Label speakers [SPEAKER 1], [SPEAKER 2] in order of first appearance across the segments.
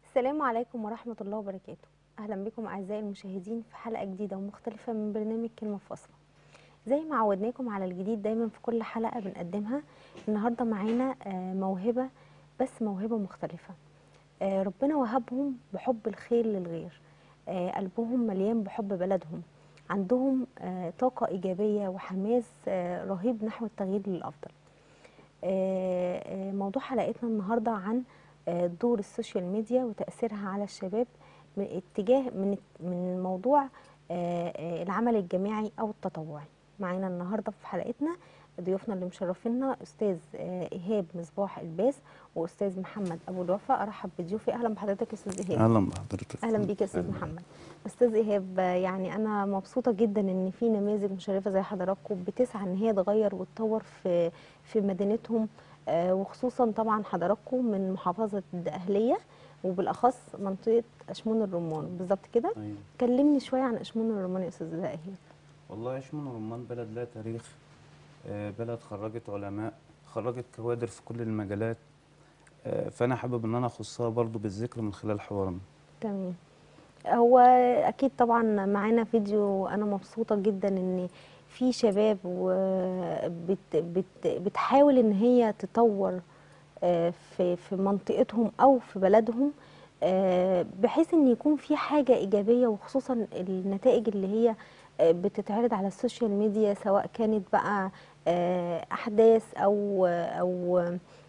[SPEAKER 1] السلام عليكم ورحمة الله وبركاته أهلا بكم أعزائي المشاهدين في حلقة جديدة ومختلفة من برنامج كلمة فاصلة زي ما عودناكم على الجديد دايما في كل حلقة بنقدمها النهاردة معانا آه، موهبة بس موهبة مختلفة آه، ربنا وهبهم بحب الخير للغير آه، قلبهم مليان بحب بلدهم عندهم آه، طاقة إيجابية وحماس آه، رهيب نحو التغيير للأفضل آه، آه، موضوع حلقتنا النهارده عن آه، دور السوشيال ميديا وتأثيرها على الشباب من اتجاه من من موضوع آه، آه، العمل الجماعي أو التطوعي معانا النهارده في حلقتنا ضيوفنا اللي مشرفينا أستاذ آه، إيهاب مصباح الباس وأستاذ محمد أبو الوفا أرحب بضيوفي أهلا بحضرتك يا أستاذ إيهاب
[SPEAKER 2] اهلا بحضرتك
[SPEAKER 1] اهلا بيك يا استاذ
[SPEAKER 2] أهلاً.
[SPEAKER 1] محمد استاذ ايهاب يعني انا مبسوطه جدا ان في نماذج مشرفه زي حضراتكم بتسعى ان هي تغير وتطور في في مدينتهم آه، وخصوصا طبعا حضراتكم من محافظه الدقهليه وبالاخص منطقه اشمون الرمان بالظبط كده
[SPEAKER 2] أيوة.
[SPEAKER 1] كلمني شويه عن اشمون الرمان يا استاذ ايهاب
[SPEAKER 2] والله يشمل رمان بلد لها تاريخ آه، بلد خرجت علماء خرجت كوادر في كل المجالات آه، فانا حابب ان انا اخصها برضو بالذكر من خلال حوارنا
[SPEAKER 1] تمام هو اكيد طبعا معانا فيديو انا مبسوطه جدا ان في شباب وبت بت بتحاول ان هي تطور آه، في في منطقتهم او في بلدهم آه، بحيث ان يكون في حاجه ايجابيه وخصوصا النتائج اللي هي آه، بتتعرض على السوشيال ميديا سواء كانت بقى آه، احداث او او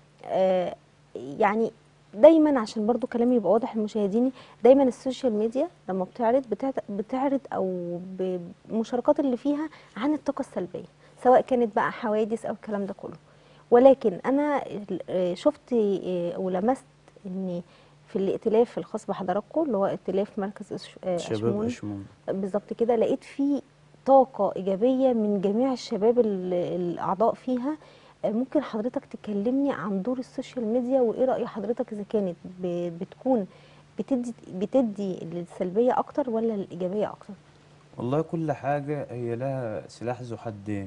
[SPEAKER 1] آه، يعني دايما عشان برضو كلامي يبقى واضح لمشاهديني دايما السوشيال ميديا لما بتعرض بتعت- بتعرض او بالمشاركات اللي فيها عن الطاقه السلبيه سواء كانت بقى حوادث او الكلام ده كله ولكن انا آه، شفت آه، ولمست ان في الائتلاف الخاص بحضراتكم اللي هو ائتلاف مركز أش- آه،
[SPEAKER 2] شباب
[SPEAKER 1] اشمون
[SPEAKER 2] اشمون
[SPEAKER 1] بالظبط كده لقيت فيه طاقة إيجابية من جميع الشباب ال- الأعضاء فيها آه، ممكن حضرتك تكلمني عن دور السوشيال ميديا وإيه رأي حضرتك إذا كانت ب- بتكون بتدي بتدي للسلبية أكتر ولا الإيجابية أكتر؟
[SPEAKER 2] والله كل حاجة هي لها سلاح ذو حدين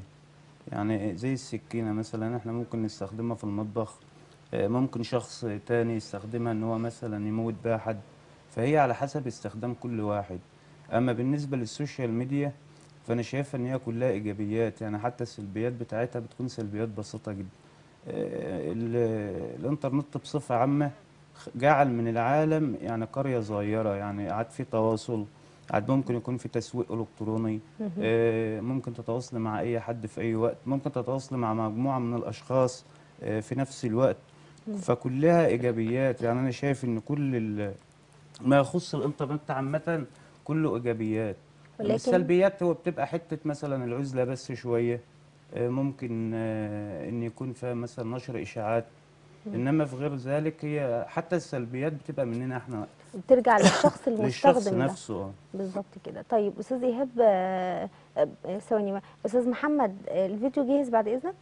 [SPEAKER 2] يعني زي السكينة مثلا احنا ممكن نستخدمها في المطبخ آه، ممكن شخص تاني يستخدمها ان هو مثلا يموت بيها حد فهي على حسب استخدام كل واحد اما بالنسبة للسوشيال ميديا فانا شايفها ان هي كلها ايجابيات يعني حتى السلبيات بتاعتها بتكون سلبيات بسيطة جدا آه، ال- الانترنت بصفة عامة خ- جعل من العالم يعني قرية صغيرة يعني قعد في تواصل قعد ممكن يكون في تسويق إلكتروني آه، ممكن تتواصل مع أي حد في أي وقت ممكن تتواصل مع مجموعة من الأشخاص آه، في نفس الوقت فكلها إيجابيات يعني أنا شايف إن كل ال- ما يخص الإنترنت عامة كله إيجابيات
[SPEAKER 1] ولكن-
[SPEAKER 2] السلبيات هو بتبقى حتة مثلا العزلة بس شوية آه، ممكن آه، إن يكون فيها مثلا نشر إشاعات إنما في غير ذلك هي حتى السلبيات بتبقى مننا إحنا
[SPEAKER 1] بترجع للشخص
[SPEAKER 2] للشخص
[SPEAKER 1] المستخدم ده
[SPEAKER 2] نفسه آه.
[SPEAKER 1] بالظبط كده طيب أستاذ إيهاب آه، آه، ثواني ما- أستاذ محمد آه، الفيديو جاهز بعد إذنك؟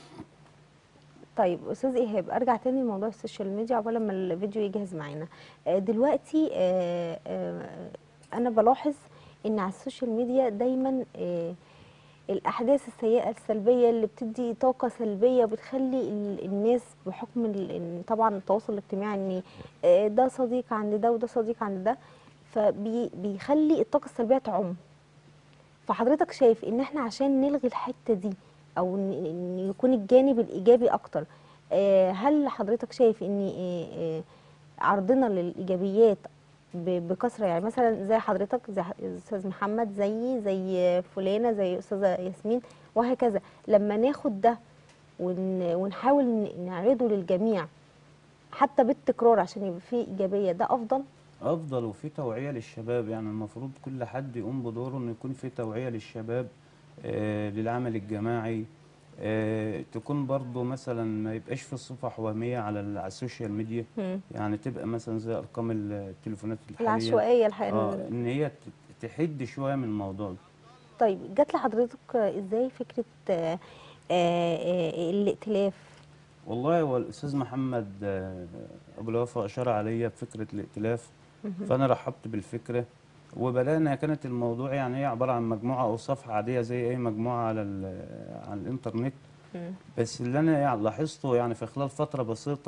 [SPEAKER 1] طيب استاذ ايهاب ارجع تاني لموضوع السوشيال ميديا عقبال لما الفيديو يجهز معانا آه، دلوقتي آه، آه، انا بلاحظ ان على السوشيال ميديا دايما آه، الاحداث السيئه السلبيه اللي بتدي طاقه سلبيه بتخلي ال- الناس بحكم ال- إن طبعا التواصل الاجتماعي ان آه، ده صديق عند ده وده صديق عند ده فبيخلي الطاقه السلبيه تعم فحضرتك شايف ان احنا عشان نلغي الحته دي او ان إن يكون الجانب الايجابي اكتر آه، هل حضرتك شايف ان آه، آه، عرضنا للايجابيات ب- بكثره يعني مثلا زي حضرتك زي ح- استاذ محمد زيي زي فلانه زي استاذه ياسمين وهكذا لما ناخد ده ون- ونحاول ن- نعرضه للجميع حتى بالتكرار عشان يبقى فيه ايجابيه ده افضل
[SPEAKER 2] افضل وفي توعيه للشباب يعني المفروض كل حد يقوم بدوره انه يكون في توعيه للشباب آه للعمل الجماعي آه تكون برضه مثلا ما يبقاش في صفح وهميه على ال- على السوشيال ميديا
[SPEAKER 1] مم.
[SPEAKER 2] يعني تبقى مثلا زي ارقام التليفونات الحاليه
[SPEAKER 1] العشوائيه الحقيقه
[SPEAKER 2] اه ان هي ت- تحد شويه من الموضوع ده
[SPEAKER 1] طيب جات لحضرتك ازاي فكره آه، آه، آه، الائتلاف
[SPEAKER 2] والله هو الاستاذ محمد آه، ابو الوفا اشار عليا بفكره الائتلاف فانا رحبت بالفكره وبدانا كانت الموضوع يعني هي عباره عن مجموعه او صفحه عاديه زي اي مجموعه على ال- على الانترنت
[SPEAKER 1] مم.
[SPEAKER 2] بس اللي انا يعني لاحظته يعني في خلال فتره بسيطه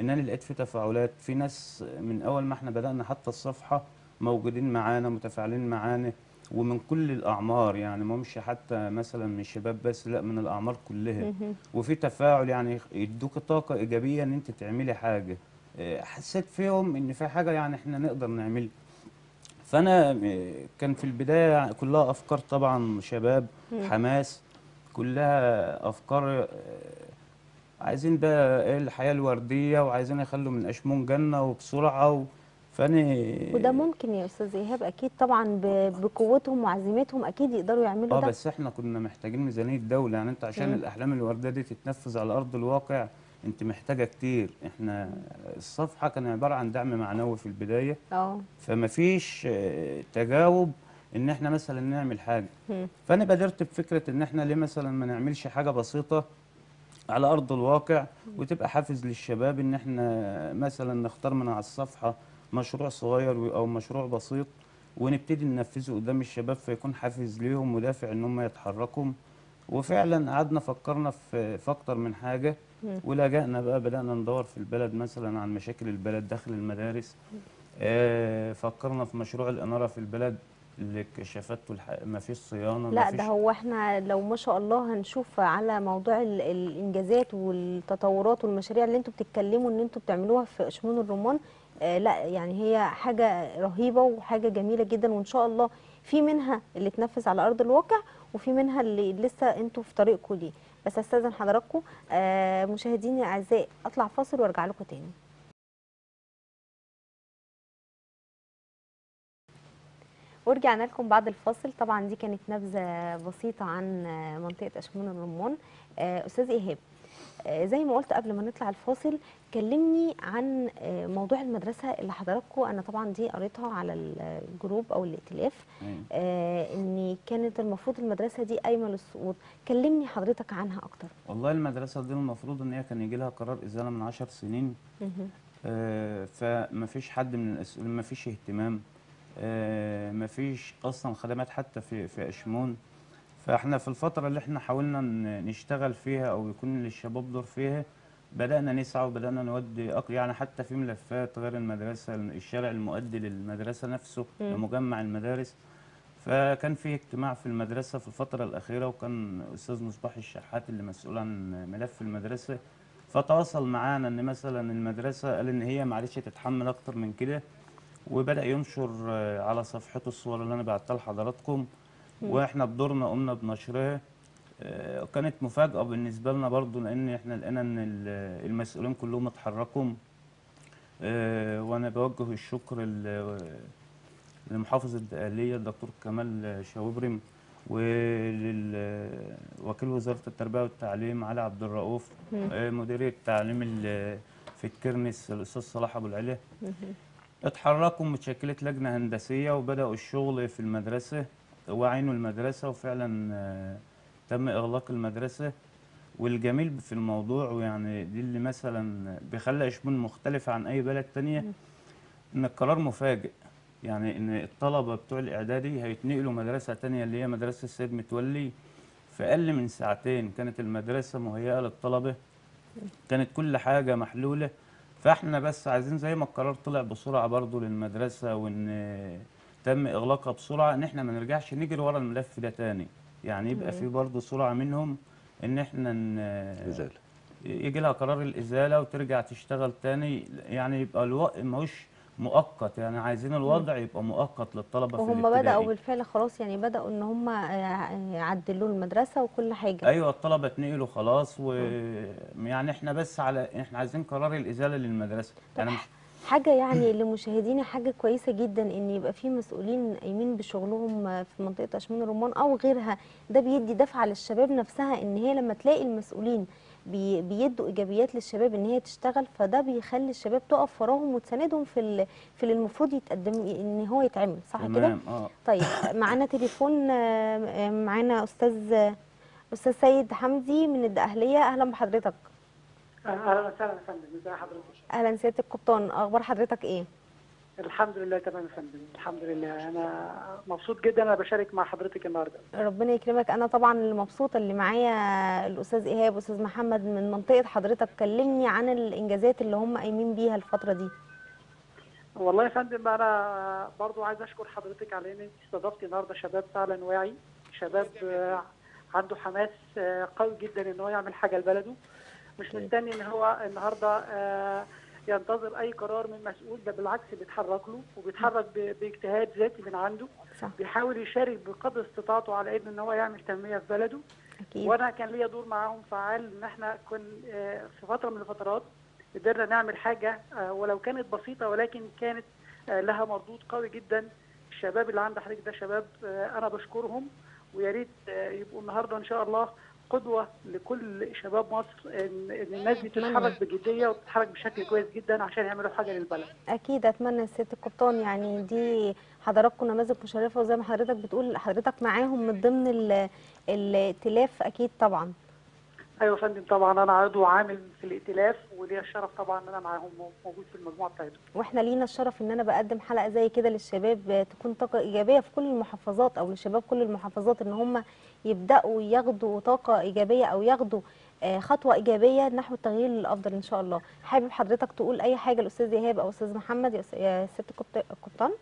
[SPEAKER 2] ان انا لقيت في تفاعلات في ناس من اول ما احنا بدأنا حتى الصفحة موجودين معانا متفاعلين معانا ومن كل الاعمار يعني ما همش حتى مثلا من الشباب بس لا من الاعمار كلها
[SPEAKER 1] مهم.
[SPEAKER 2] وفي تفاعل يعني يدوك طاقة إيجابية إن أنت تعملي حاجة إيه، حسيت فيهم إن في حاجة يعني إحنا نقدر نعملها فأنا إيه، كان في البداية كلها أفكار طبعا شباب
[SPEAKER 1] مم.
[SPEAKER 2] حماس كلها أفكار إيه، عايزين بقى إيه الحياة الوردية وعايزين يخلوا من أشمون جنة وبسرعة و... فأنا
[SPEAKER 1] وده ممكن يا استاذ ايهاب اكيد طبعا ب- بقوتهم وعزيمتهم اكيد يقدروا يعملوا
[SPEAKER 2] اه
[SPEAKER 1] ده
[SPEAKER 2] بس احنا كنا محتاجين ميزانية دولة يعني انت عشان
[SPEAKER 1] مم.
[SPEAKER 2] الأحلام الوردية دي تتنفذ على أرض الواقع انت محتاجة كتير احنا الصفحة كان عبارة عن دعم معنوي في البداية
[SPEAKER 1] اه
[SPEAKER 2] فما فيش آه، تجاوب ان احنا مثلا نعمل حاجة
[SPEAKER 1] مم.
[SPEAKER 2] فأنا بادرت بفكرة ان احنا ليه مثلا ما نعملش حاجة بسيطة على أرض الواقع وتبقى حافز للشباب ان احنا مثلا نختار من على الصفحة مشروع صغير و- او مشروع بسيط ونبتدي ننفذه قدام الشباب فيكون حافز ليهم ودافع ان هم يتحركوا وفعلا قعدنا فكرنا في في اكتر من حاجه
[SPEAKER 1] مم.
[SPEAKER 2] ولجأنا بقى بدأنا ندور في البلد مثلا عن مشاكل البلد داخل المدارس آه، فكرنا في مشروع الإنارة في البلد اللي كشفته الح... ما فيش صيانة ما
[SPEAKER 1] لا
[SPEAKER 2] فيش
[SPEAKER 1] ده هو احنا لو ما شاء الله هنشوف على موضوع ال- الانجازات والتطورات والمشاريع اللي انتوا بتتكلموا ان انتوا بتعملوها في شمون الرمان آه لا يعني هي حاجة رهيبة وحاجة جميلة جدا وان شاء الله في منها اللي تنفذ على ارض الواقع وفي منها اللي لسه انتوا في طريقكم ليه بس استاذن حضراتكم آه مشاهديني الاعزاء اطلع فاصل وارجع لكم تاني ورجعنا لكم بعد الفاصل طبعا دي كانت نبذه بسيطه عن آه، منطقه اشمون الرمان آه، استاذ ايهاب آه، زي ما قلت قبل ما نطلع الفاصل كلمني عن آه، موضوع المدرسه اللي حضراتكم انا طبعا دي قريتها على الجروب او الائتلاف
[SPEAKER 2] أيوة.
[SPEAKER 1] آه، ان كانت المفروض المدرسه دي قايمه للسقوط كلمني حضرتك عنها اكتر
[SPEAKER 2] والله المدرسة دي المفروض إن هي كان يجي لها قرار إزالة من عشر سنين
[SPEAKER 1] مهم.
[SPEAKER 2] آه، فما فيش حد من المسؤولين ما فيش اهتمام آه، ما فيش اصلا خدمات حتى في في اشمون فاحنا في الفتره اللي احنا حاولنا ن- نشتغل فيها او يكون للشباب دور فيها بدانا نسعى وبدانا نودي أق- يعني حتى في ملفات غير المدرسه الشارع المؤدي للمدرسه نفسه
[SPEAKER 1] مم.
[SPEAKER 2] لمجمع المدارس فكان في اجتماع في المدرسه في الفتره الاخيره وكان استاذ مصباح الشحات اللي مسؤول عن ملف المدرسه فتواصل معانا ان مثلا المدرسه قال ان هي معلش تتحمل اكتر من كده وبدا ينشر آه، على صفحته الصور اللي انا بعتها لحضراتكم واحنا بدورنا قمنا بنشرها آه، كانت مفاجاه بالنسبه لنا برضو لان احنا لقينا ان ال- المسؤولين كلهم اتحركوا آه، وانا بوجه الشكر ل- لمحافظ الدقهليه الدكتور كمال شاوبرم ولوكيل وزاره التربيه والتعليم علي عبد الرؤوف
[SPEAKER 1] مم.
[SPEAKER 2] آه، مديريه التعليم ال- في الكرنس الاستاذ صلاح ابو العلا
[SPEAKER 1] مهم.
[SPEAKER 2] اتحركوا متشكلة لجنة هندسية وبدأوا الشغل في المدرسة وعينوا المدرسة وفعلا آه، تم إغلاق المدرسة والجميل في الموضوع ويعني دي اللي مثلا بيخلي اشمون مختلفة عن أي بلد تانية إن القرار مفاجئ يعني إن الطلبة بتوع الإعدادي هيتنقلوا مدرسة تانية اللي هي مدرسة السيد متولي في أقل من ساعتين كانت المدرسة مهيئة للطلبة كانت كل حاجة محلولة فاحنا بس عايزين زي ما القرار طلع بسرعة برضو للمدرسة وان تم اغلاقها بسرعة ان احنا ما نرجعش نجري ورا الملف ده تاني يعني يبقى في برضو سرعة منهم ان احنا ن...
[SPEAKER 3] إزالة
[SPEAKER 2] يجي لها قرار الازالة وترجع تشتغل تاني يعني يبقى الوقت ماهوش مؤقت يعني عايزين الوضع يبقى مؤقت للطلبة في
[SPEAKER 1] وهم بدأوا
[SPEAKER 2] الابتدائي
[SPEAKER 1] بالفعل خلاص يعني بدأوا ان هم آه، يعدلوا المدرسة وكل حاجة
[SPEAKER 2] ايوه الطلبه اتنقلوا خلاص ويعني احنا بس على احنا عايزين قرار الازاله للمدرسه يعني مش
[SPEAKER 1] حاجة يعني لمشاهدينا حاجة كويسة جدا ان يبقى في مسؤولين قايمين بشغلهم في منطقة اشمون الرمان او غيرها ده بيدي دفعة للشباب نفسها ان هي لما تلاقي المسؤولين بي بيدوا ايجابيات للشباب ان هي تشتغل فده بيخلي الشباب تقف وراهم وتساندهم في ال- في اللي المفروض يتقدم ان هو يتعمل صح كده؟
[SPEAKER 2] تمام اه
[SPEAKER 1] طيب معانا تليفون آه، آه، معانا استاذ استاذ سيد حمدي من الدقهلية اهلا بحضرتك
[SPEAKER 4] اهلا وسهلا يا فندم ازي حضرتك
[SPEAKER 1] اهلا سيادة القبطان اخبار حضرتك ايه؟
[SPEAKER 3] الحمد لله تمام يا فندم الحمد لله انا مبسوط جدا انا بشارك مع حضرتك النهارده
[SPEAKER 1] ربنا يكرمك انا طبعا اللي مبسوطه اللي معايا الاستاذ ايهاب واستاذ محمد من منطقه حضرتك كلمني عن الانجازات اللي هم قايمين بيها الفتره دي
[SPEAKER 3] والله يا فندم انا برضو عايز اشكر حضرتك على ان انت استضفتي النهارده شباب فعلا واعي شباب آه، عنده حماس آه، قوي جدا ان هو يعمل حاجه لبلده مش مستني ان هو النهارده آه، ينتظر اي قرار من مسؤول ده بالعكس بيتحرك له وبيتحرك ب- باجتهاد ذاتي من عنده
[SPEAKER 1] صح
[SPEAKER 3] بيحاول يشارك بقدر استطاعته على ان هو يعمل تنميه في بلده
[SPEAKER 1] اكيد
[SPEAKER 3] وانا كان ليا دور معاهم فعال ان احنا كن آه، في فتره من الفترات قدرنا نعمل حاجه آه، ولو كانت بسيطه ولكن كانت آه، لها مردود قوي جدا الشباب اللي عند حضرتك ده شباب آه، انا بشكرهم ويا ريت آه، يبقوا النهارده ان شاء الله قدوه لكل شباب مصر ان ان الناس دي تتحرك بجديه وتتحرك بشكل كويس جدا عشان يعملوا حاجه للبلد
[SPEAKER 1] اكيد اتمنى الست القبطان يعني دي حضراتكم نماذج مشرفه وزي ما حضرتك بتقول حضرتك معاهم من ضمن ال- الائتلاف اكيد طبعا
[SPEAKER 3] ايوه يا فندم طبعا انا عضو عامل في الائتلاف وليا الشرف طبعا ان انا معاهم موجود في المجموعه بتاعتهم
[SPEAKER 1] واحنا لينا الشرف ان انا بقدم حلقه زي كده للشباب تكون طاقه ايجابيه في كل المحافظات او لشباب كل المحافظات ان هم يبداوا ياخدوا طاقه ايجابيه او ياخدوا آه، خطوه ايجابيه نحو التغيير للافضل ان شاء الله حابب حضرتك تقول اي حاجه لاستاذ ايهاب او استاذ محمد يا أس- يا ست القبط- القبطان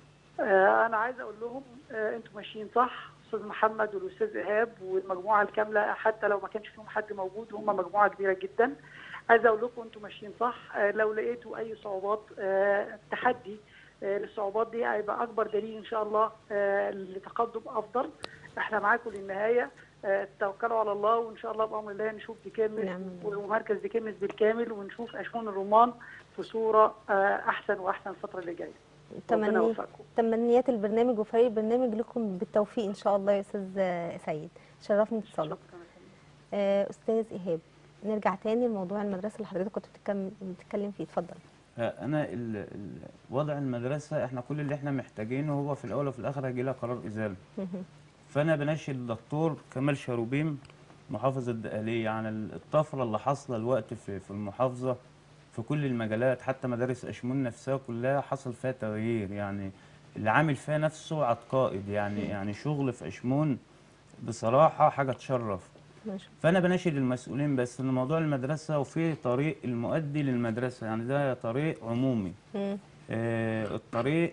[SPEAKER 3] آه، انا عايز اقول لهم آه، انتوا ماشيين صح استاذ محمد والاستاذ ايهاب والمجموعه الكامله حتى لو ما كانش فيهم حد موجود هم مجموعه كبيره جدا عايز اقول لكم انتوا ماشيين صح آه، لو لقيتوا اي صعوبات آه، تحدي آه، للصعوبات دي هيبقى اكبر دليل ان شاء الله آه، لتقدم افضل احنا معاكم للنهايه آه، توكلوا على الله وان شاء الله بامر الله نشوف ديكيرمس
[SPEAKER 1] نعم.
[SPEAKER 3] ومركز ديكيرمس بالكامل ونشوف اشمون الرمان في صوره آه، احسن واحسن الفتره اللي جايه ربنا
[SPEAKER 1] تمني
[SPEAKER 3] يوفقكم
[SPEAKER 1] تمنيات البرنامج وفريق البرنامج لكم بالتوفيق ان شاء الله يا استاذ آه، سيد شرفني اتصالك
[SPEAKER 3] شكراً يا فندم.
[SPEAKER 1] آه، استاذ ايهاب نرجع تاني لموضوع المدرسه اللي حضرتك كنت بتتكلم بتتكلم فيه اتفضل
[SPEAKER 2] انا ال- ال- وضع المدرسه احنا كل اللي احنا محتاجينه هو في الاول وفي الاخر هيجي لها قرار ازاله فانا بناشد الدكتور كمال شاروبيم محافظ الدقهليه عن ال- الطفره اللي حاصله الوقت في في المحافظه في كل المجالات حتى مدارس اشمون نفسها كلها حصل فيها تغيير يعني اللي عامل فيها نفسه عاد قائد يعني يعني شغل في اشمون بصراحه حاجه تشرف
[SPEAKER 1] ماشي
[SPEAKER 2] فانا بناشد المسؤولين بس ان موضوع المدرسه وفي طريق المؤدي للمدرسه يعني ده طريق عمومي
[SPEAKER 1] مم.
[SPEAKER 2] آه الطريق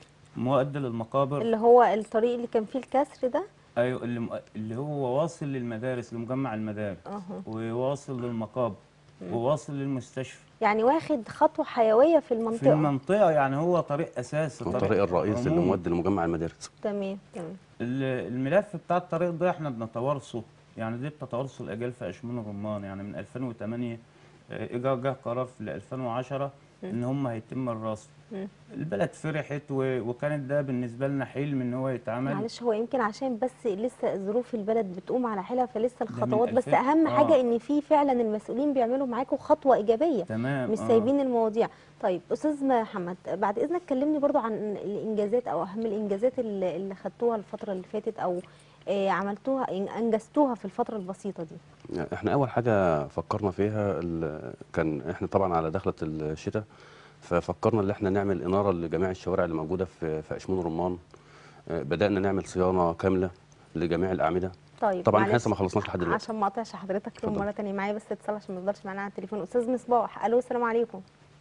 [SPEAKER 2] مؤدي للمقابر
[SPEAKER 1] اللي هو الطريق اللي كان فيه الكسر ده
[SPEAKER 2] ايوه اللي, مؤ- اللي هو واصل للمدارس لمجمع المدارس
[SPEAKER 1] اها
[SPEAKER 2] وواصل للمقابر وواصل للمستشفى
[SPEAKER 1] يعني واخد خطوه حيويه في
[SPEAKER 2] في
[SPEAKER 1] المنطقه
[SPEAKER 2] المنطقه يعني هو طريق اساسي
[SPEAKER 4] هو الطريق الرئيسي اللي
[SPEAKER 2] عمومي.
[SPEAKER 4] مودي لمجمع المدارس
[SPEAKER 1] تمام تمام
[SPEAKER 2] ال- الملف بتاع الطريق ده احنا بنتوارثه يعني دي بتتوارثه الاجيال في اشمون الرمان يعني من 2008 آه، اجا جه قرار في 2010 ان هم هيتم الرصد
[SPEAKER 1] مم.
[SPEAKER 2] البلد فرحت و- وكانت ده بالنسبه لنا حلم ان هو يتعمل
[SPEAKER 1] معلش هو يمكن عشان بس لسه ظروف البلد بتقوم على حيلها فلسه
[SPEAKER 2] من
[SPEAKER 1] الخطوات بس
[SPEAKER 2] 2000
[SPEAKER 1] اهم
[SPEAKER 2] آه.
[SPEAKER 1] حاجه ان في فعلا المسؤولين بيعملوا معاكم خطوه ايجابيه
[SPEAKER 2] تمام
[SPEAKER 1] مش
[SPEAKER 2] آه.
[SPEAKER 1] سايبين المواضيع طيب استاذ محمد بعد اذنك كلمني برضو عن الانجازات او اهم الانجازات اللي اللي خدتوها الفتره اللي فاتت او آه، عملتوها إن- انجزتوها في الفتره البسيطه دي
[SPEAKER 4] يعني احنا اول حاجه فكرنا فيها ال- كان احنا طبعا على دخله الشتاء ففكرنا ان احنا نعمل اناره لجميع الشوارع اللي موجوده في في اشمون رمان آه، بدانا نعمل صيانه كامله لجميع الاعمده
[SPEAKER 1] طيب
[SPEAKER 4] طبعا احنا
[SPEAKER 1] معلش،
[SPEAKER 4] لسه ما خلصناش لحد دلوقتي
[SPEAKER 1] عشان ما اقطعش حضرتك
[SPEAKER 4] اتفضل.
[SPEAKER 1] مره تانية معايا بس اتصال عشان ما يفضلش معانا على التليفون استاذ مصباح الو السلام عليكم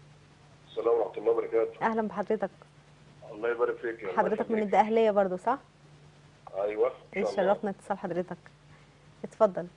[SPEAKER 5] السلام ورحمة الله وبركاته
[SPEAKER 1] اهلا بحضرتك
[SPEAKER 5] الله يبارك فيك يا الله
[SPEAKER 1] حضرتك من
[SPEAKER 5] يخليك.
[SPEAKER 1] الدقهليه برضو صح
[SPEAKER 5] ايوه إن شاء الله.
[SPEAKER 1] شرفنا اتصال حضرتك اتفضل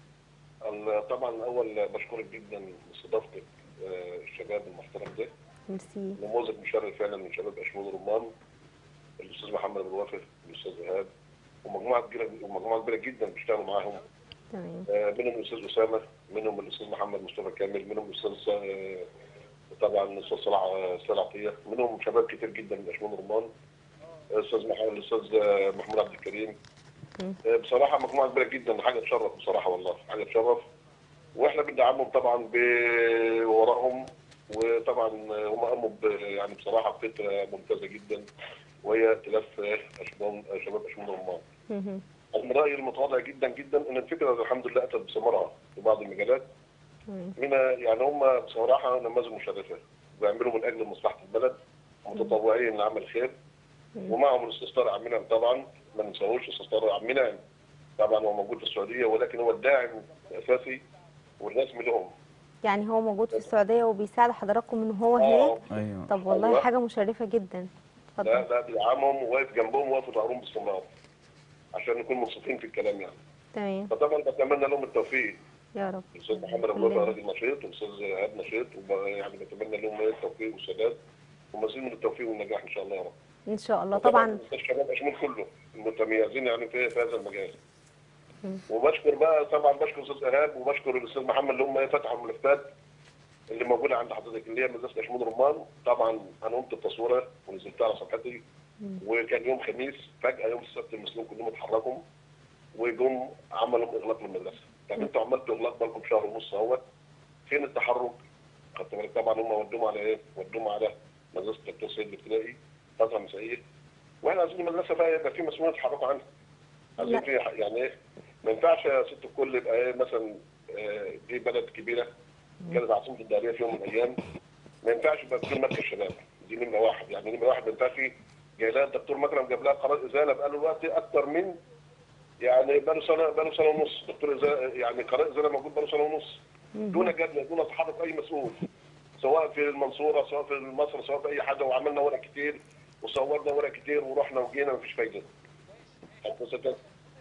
[SPEAKER 5] ال- طبعا اول بشكرك جدا لاستضافتك آه، الشباب المحترم ده
[SPEAKER 1] ميرسي
[SPEAKER 5] نموذج مشرف فعلا من شباب اشمون رمان الاستاذ محمد ابو الوافر الاستاذ ايهاب ومجموعه كبيره ومجموعه كبيره جدا بيشتغلوا معاهم
[SPEAKER 1] تمام
[SPEAKER 5] آه، منهم الاستاذ اسامه منهم الاستاذ محمد مصطفى كامل منهم الاستاذ آه، طبعا الاستاذ صلاح صلاح عطيه منهم شباب كتير جدا من اشمون رمان الاستاذ محمد الاستاذ آه، محمود عبد الكريم
[SPEAKER 1] مم.
[SPEAKER 5] آه، بصراحه مجموعه كبيره جدا حاجه تشرف بصراحه والله حاجه تشرف واحنا بندعمهم طبعا بورائهم وطبعا هم قاموا ب- يعني بصراحه بفكره ممتازه جدا وهي ائتلاف اشمون شباب اشمون رمان
[SPEAKER 1] مهم.
[SPEAKER 5] أنا من رايي المتواضع جدا جدا ان الفكره الحمد لله اتت بثمارها في بعض المجالات
[SPEAKER 1] تمام
[SPEAKER 5] من يعني هم بصراحه نماذج مشرفه بيعملوا من اجل مصلحه البلد متطوعين لعمل خير ومعهم الاستاذ طارق عبد المنعم طبعا ما ننساهوش الاستاذ طارق عبد المنعم طبعا هو موجود في السعوديه ولكن هو الداعم الاساسي والرسمي لهم
[SPEAKER 1] يعني هو موجود في السعوديه وبيساعد حضراتكم من هو
[SPEAKER 5] اه
[SPEAKER 1] هناك
[SPEAKER 2] ايوه
[SPEAKER 1] طب والله
[SPEAKER 5] أيوة.
[SPEAKER 1] حاجه مشرفه جدا
[SPEAKER 5] لا
[SPEAKER 1] اتفضل
[SPEAKER 5] لا بيدعمهم وواقف جنبهم وواقف في ظهرهم باستمرار عشان نكون منصفين في الكلام يعني
[SPEAKER 1] تمام
[SPEAKER 5] فطبعا بتمنى لهم التوفيق
[SPEAKER 1] يا رب
[SPEAKER 5] الاستاذ محمد ابو بكر راجل نشيط والاستاذ ايهاب نشيط ويعني بتمنى لهم التوفيق والسداد ومزيد من التوفيق والنجاح ان شاء الله يا رب
[SPEAKER 1] ان شاء الله طبعا
[SPEAKER 5] استاذ شباب اشمون كله المتميزين يعني في في هذا المجال وبشكر بقى طبعا بشكر الاستاذ ايهاب وبشكر الاستاذ محمد اللي هم فتحوا الملفات اللي موجوده عند حضرتك اللي هي مدرسه اشمون رمان طبعا انا قمت بتصويرها ونزلتها على صفحتي وكان يوم خميس فجاه يوم السبت المسلمين كلهم اتحركوا وجم عملوا اغلاق للمدرسه يعني انتوا عملتوا اغلاق بقالكم شهر ونص اهوت فين التحرك؟ خدت بالك طبعا هم ودوهم على ايه؟ ودوهم على مدرسه الدكتور سيد الابتدائي فتره مسائيه واحنا عايزين المدرسه بقى يبقى في مسؤولين يتحركوا عنها عايزين
[SPEAKER 1] لا.
[SPEAKER 5] في يعني ايه ما ينفعش يا ست الكل يبقى ايه مثلا آه، دي بلد كبيره كانت عاصمه الدهريه في يوم من الايام ما ينفعش يبقى في مركز شباب دي نمره واحد يعني نمره واحد ما ينفعش جاي لها الدكتور مكرم جاب لها قرار ازاله بقاله الوقت اكتر من يعني بقاله سنه بقاله سنه ونص دكتور ازاله يعني قرار ازاله موجود بقاله سنه ونص دون جدل دون تحرك اي مسؤول سواء في المنصوره سواء في مصر سواء في اي حاجه وعملنا ورق كتير وصورنا ورق كتير ورحنا وجينا مفيش فايده حتى ستة.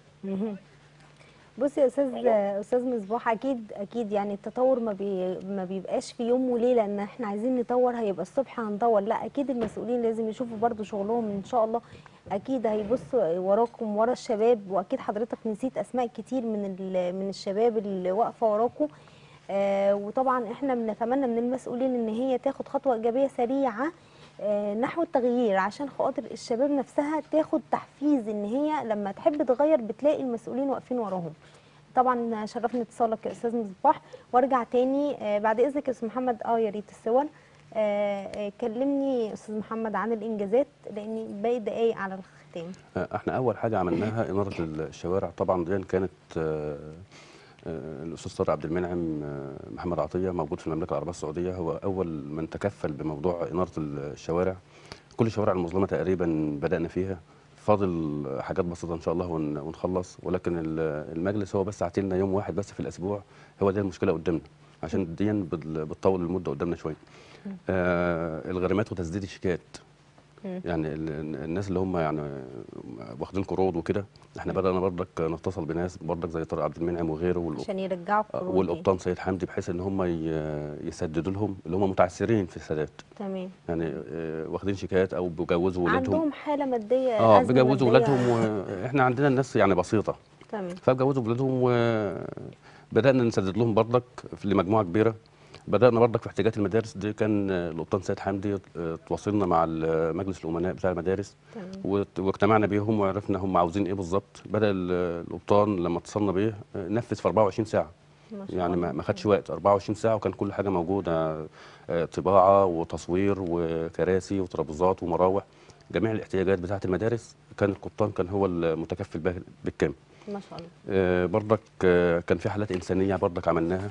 [SPEAKER 1] بصي يا استاذ استاذ مصباح اكيد اكيد يعني التطور ما بي ما بيبقاش في يوم وليله ان احنا عايزين نطور هيبقى الصبح هندور لا اكيد المسؤولين لازم يشوفوا برضو شغلهم ان شاء الله اكيد هيبصوا وراكم ورا الشباب واكيد حضرتك نسيت اسماء كتير من ال- من الشباب اللي واقفه وراكم آه وطبعا احنا بنتمنى من المسؤولين ان هي تاخد خطوه ايجابيه سريعه آه، نحو التغيير عشان خاطر الشباب نفسها تاخد تحفيز ان هي لما تحب تغير بتلاقي المسؤولين واقفين وراهم طبعا شرفني اتصالك يا استاذ مصباح وارجع تاني آه، بعد اذنك يا استاذ محمد اه يا ريت الصور آه، آه، كلمني استاذ محمد عن الانجازات لاني باقي دقايق على الختام
[SPEAKER 4] آه، احنا اول حاجه عملناها اناره الشوارع طبعا دي كانت آه، آه، الاستاذ طارق عبد المنعم آه، محمد عطيه موجود في المملكه العربيه السعوديه هو اول من تكفل بموضوع اناره الشوارع كل الشوارع المظلمه تقريبا بدانا فيها فاضل حاجات بسيطه ان شاء الله ون- ونخلص ولكن ال- المجلس هو بس عاطلنا يوم واحد بس في الاسبوع هو دي المشكله قدامنا عشان دي بال- بتطول المده قدامنا شويه آه الغرامات وتسديد الشيكات يعني ال- الناس اللي هم يعني واخدين قروض وكده احنا بدانا برضك نتصل بناس برضك زي طارق عبد المنعم وغيره والأب-
[SPEAKER 1] عشان يرجعوا القروض دي.
[SPEAKER 4] والقبطان سيد حمدي بحيث ان هم ي- يسددوا لهم اللي هم متعثرين في السداد
[SPEAKER 1] تمام
[SPEAKER 4] يعني آه، واخدين شيكات او بيجوزوا ولادهم
[SPEAKER 1] عندهم حاله ماديه
[SPEAKER 4] اه
[SPEAKER 1] أزمة
[SPEAKER 4] بيجوزوا
[SPEAKER 1] مادية.
[SPEAKER 4] ولادهم واحنا عندنا الناس يعني بسيطه
[SPEAKER 1] تمام
[SPEAKER 4] فجوزوا ولادهم وبدانا نسدد لهم برضك في- لمجموعه كبيره بدانا برضك في احتياجات المدارس دي كان آه، القبطان سيد حمدي آه، تواصلنا مع ال- مجلس الامناء بتاع المدارس
[SPEAKER 1] تمام
[SPEAKER 4] وت- واجتمعنا بيهم وعرفنا هم عاوزين ايه بالظبط بدا ال- القبطان لما اتصلنا بيه آه، نفذ في 24 ساعه
[SPEAKER 1] ما شاء
[SPEAKER 4] يعني ما
[SPEAKER 1] الله.
[SPEAKER 4] ما خدش وقت 24 ساعه وكان كل حاجه موجوده آه، طباعه وتصوير وكراسي وترابيزات ومراوح جميع الاحتياجات بتاعه المدارس كان القبطان كان هو المتكفل بها بالكامل
[SPEAKER 1] ما شاء الله
[SPEAKER 4] آه، برضك آه، كان في حالات انسانيه برضك عملناها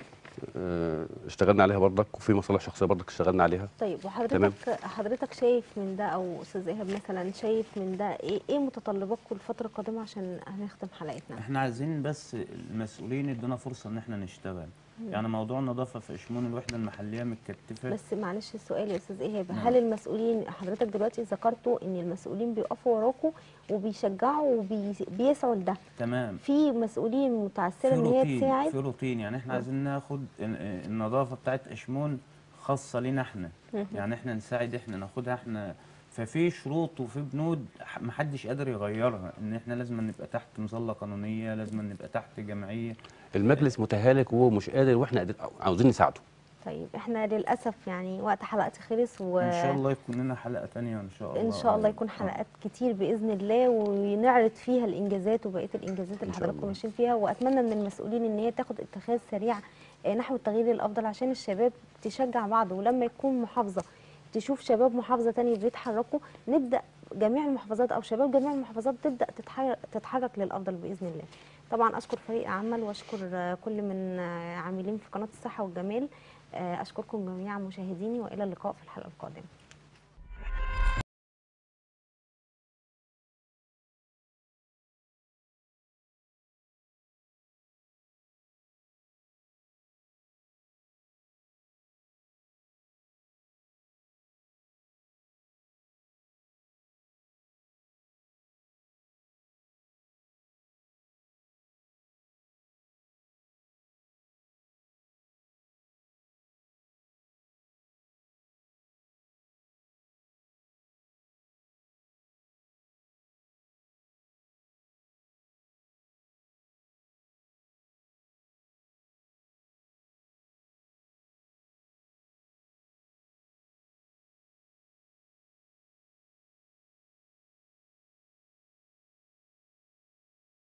[SPEAKER 4] آه، اشتغلنا عليها برضك وفي مصالح شخصيه برضك اشتغلنا عليها
[SPEAKER 1] طيب
[SPEAKER 4] تمام.
[SPEAKER 1] وحضرتك حضرتك شايف من ده او استاذ ايهاب مثلا شايف من ده ايه ايه متطلباتكم الفتره القادمه عشان هنختم حلقتنا
[SPEAKER 2] احنا عايزين بس المسؤولين يدونا فرصه ان احنا نشتغل يعني موضوع النظافه في اشمون الوحده المحليه متكتفه
[SPEAKER 1] بس معلش السؤال يا استاذ ايهاب
[SPEAKER 2] نعم.
[SPEAKER 1] هل المسؤولين حضرتك دلوقتي ذكرتوا ان المسؤولين بيقفوا وراكم وبيشجعوا وبيسعوا لده
[SPEAKER 2] تمام
[SPEAKER 1] في مسؤولين متعثره
[SPEAKER 2] في
[SPEAKER 1] ان هي
[SPEAKER 2] روتين
[SPEAKER 1] تساعد
[SPEAKER 2] في روتين يعني احنا عايزين ناخد ال- النظافه بتاعت اشمون خاصه لينا احنا يعني احنا نساعد احنا ناخدها احنا ففي شروط وفي بنود ح- محدش قادر يغيرها ان احنا لازم نبقى تحت مظله قانونيه لازم نبقى تحت جمعيه
[SPEAKER 4] المجلس متهالك وهو مش قادر واحنا قادر عاوزين نساعده
[SPEAKER 1] طيب احنا للاسف يعني وقت حلقتي خلص و
[SPEAKER 2] ان شاء الله يكون لنا حلقه تانية ان شاء الله
[SPEAKER 1] ان شاء الله يكون حلقات كتير باذن الله ونعرض فيها الانجازات وبقيه الانجازات اللي
[SPEAKER 4] إن شاء
[SPEAKER 1] حضراتكم
[SPEAKER 4] الله.
[SPEAKER 1] ماشيين فيها واتمنى من المسؤولين ان هي تاخد اتخاذ سريع آه، نحو التغيير الافضل عشان الشباب تشجع بعض ولما يكون محافظه تشوف شباب محافظه تانية بيتحركوا نبدا جميع المحافظات او شباب جميع المحافظات تبدا تتحرك تتحرك للافضل باذن الله طبعا اشكر فريق عمل واشكر آه، كل من آه، عاملين في قناه الصحه والجمال آه، اشكركم جميعا مشاهديني والى اللقاء في الحلقه القادمه